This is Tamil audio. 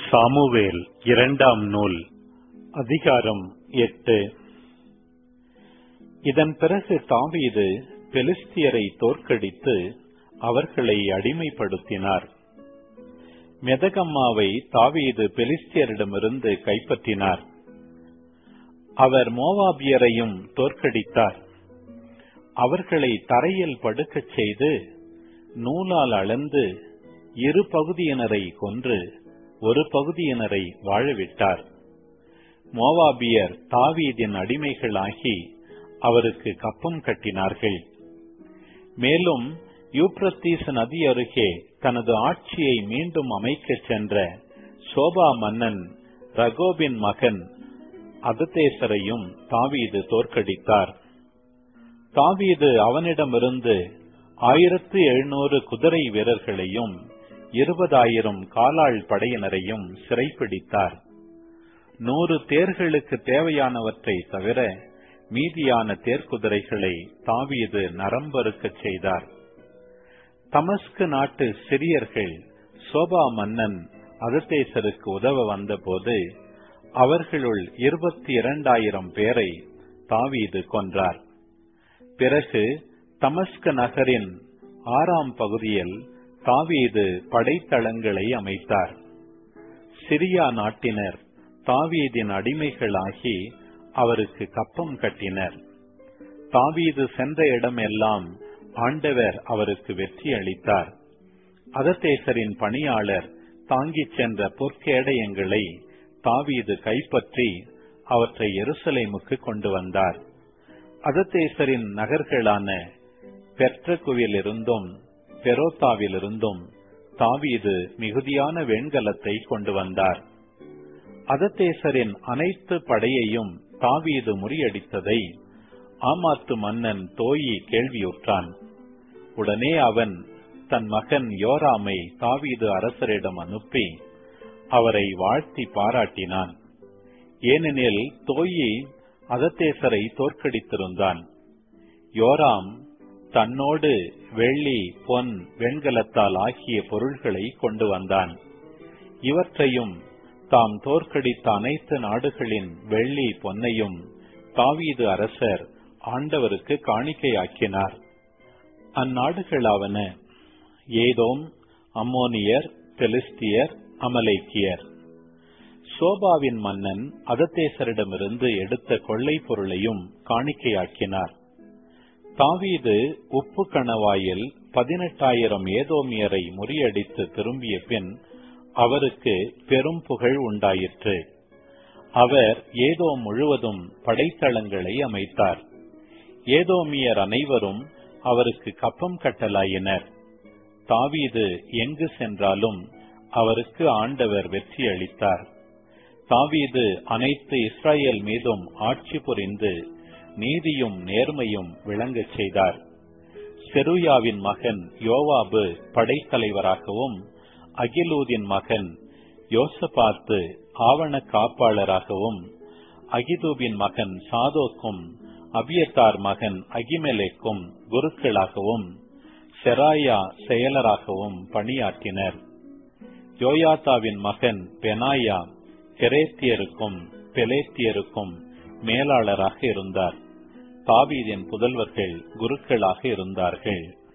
சாமுவேல் இரண்டாம் நூல் அதிகாரம் எட்டு இதன் பிறகு தாவீது பெலிஸ்தியரை தோற்கடித்து அவர்களை அடிமைப்படுத்தினார் மெதகம்மாவை தாவீது பெலிஸ்தியரிடமிருந்து கைப்பற்றினார் அவர் மோவாபியரையும் தோற்கடித்தார் அவர்களை தரையில் படுக்கச் செய்து நூலால் அளந்து இரு பகுதியினரை கொன்று ஒரு பகுதியினரை வாழவிட்டார் மோவாபியர் தாவீதின் அடிமைகளாகி அவருக்கு கப்பம் கட்டினார்கள் மேலும் யூப்ரத்தீஸ் நதி அருகே தனது ஆட்சியை மீண்டும் அமைக்கச் சென்ற சோபா மன்னன் ரகோபின் மகன் அததேசரையும் தாவீது தோற்கடித்தார் தாவீது அவனிடமிருந்து ஆயிரத்து எழுநூறு குதிரை வீரர்களையும் இருபதாயிரம் காலாள் படையினரையும் சிறைப்பிடித்தார் நூறு தேர்களுக்கு தேவையானவற்றை தவிர மீதியான தேர்க்குதிரைகளை தாவீது நரம்பறுக்கச் செய்தார் தமஸ்கு நாட்டு சிறியர்கள் சோபா மன்னன் அதத்தேசருக்கு உதவ வந்தபோது அவர்களுள் இருபத்தி இரண்டாயிரம் பேரை தாவீது கொன்றார் பிறகு தமஸ்க நகரின் ஆறாம் பகுதியில் தாவீது படைத்தளங்களை அமைத்தார் சிரியா நாட்டினர் தாவீதின் அடிமைகளாகி அவருக்கு கப்பம் கட்டினர் தாவீது சென்ற இடமெல்லாம் ஆண்டவர் அவருக்கு வெற்றி அளித்தார் அதத்தேசரின் பணியாளர் தாங்கிச் சென்ற பொற்கேடயங்களை தாவீது கைப்பற்றி அவற்றை எருசலேமுக்கு கொண்டு வந்தார் அதத்தேசரின் நகர்களான பெர்ட்ரகுவிலிருந்தும் பெரோத்தாவிலிருந்தும் தாவீது மிகுதியான வெண்கலத்தை கொண்டு வந்தார் அதத்தேசரின் அனைத்து படையையும் தாவீது முறியடித்ததை ஆமாத்து மன்னன் தோயி கேள்வியுற்றான் உடனே அவன் தன் மகன் யோராமை தாவீது அரசரிடம் அனுப்பி அவரை வாழ்த்தி பாராட்டினான் ஏனெனில் தோயி அதத்தேசரை தோற்கடித்திருந்தான் யோராம் தன்னோடு வெள்ளி பொன் வெண்கலத்தால் ஆகிய பொருள்களை கொண்டு வந்தான் இவற்றையும் தாம் தோற்கடித்த அனைத்து நாடுகளின் வெள்ளி பொன்னையும் தாவீது அரசர் ஆண்டவருக்கு காணிக்கையாக்கினார் அந்நாடுகளாவன ஏதோம் அம்மோனியர் பெலிஸ்தியர் அமலேக்கியர் சோபாவின் மன்னன் அதத்தேசரிடமிருந்து எடுத்த கொள்ளை பொருளையும் காணிக்கையாக்கினார் தாவீது உப்பு கணவாயில் பதினெட்டாயிரம் ஏதோமியரை முறியடித்து திரும்பிய பின் அவருக்கு பெரும் புகழ் உண்டாயிற்று அவர் ஏதோ முழுவதும் படைத்தளங்களை அமைத்தார் ஏதோமியர் அனைவரும் அவருக்கு கப்பம் கட்டலாயினர் தாவீது எங்கு சென்றாலும் அவருக்கு ஆண்டவர் வெற்றி அளித்தார் தாவீது அனைத்து இஸ்ரேல் மீதும் ஆட்சி புரிந்து நீதியும் நேர்மையும் விளங்கச் செய்தார் செருயாவின் மகன் யோவாபு படைத்தலைவராகவும் அகிலூதின் மகன் யோசபாத்து ஆவண காப்பாளராகவும் அகிதூபின் மகன் சாதோக்கும் அபியத்தார் மகன் அகிமெலேக்கும் குருக்களாகவும் செராயா செயலராகவும் பணியாற்றினர் யோயாத்தாவின் மகன் பெனாயா கெரேத்தியருக்கும் பெலேத்தியருக்கும் மேலாளராக இருந்தார் தாவீதின் புதல்வர்கள் குருக்களாக இருந்தார்கள்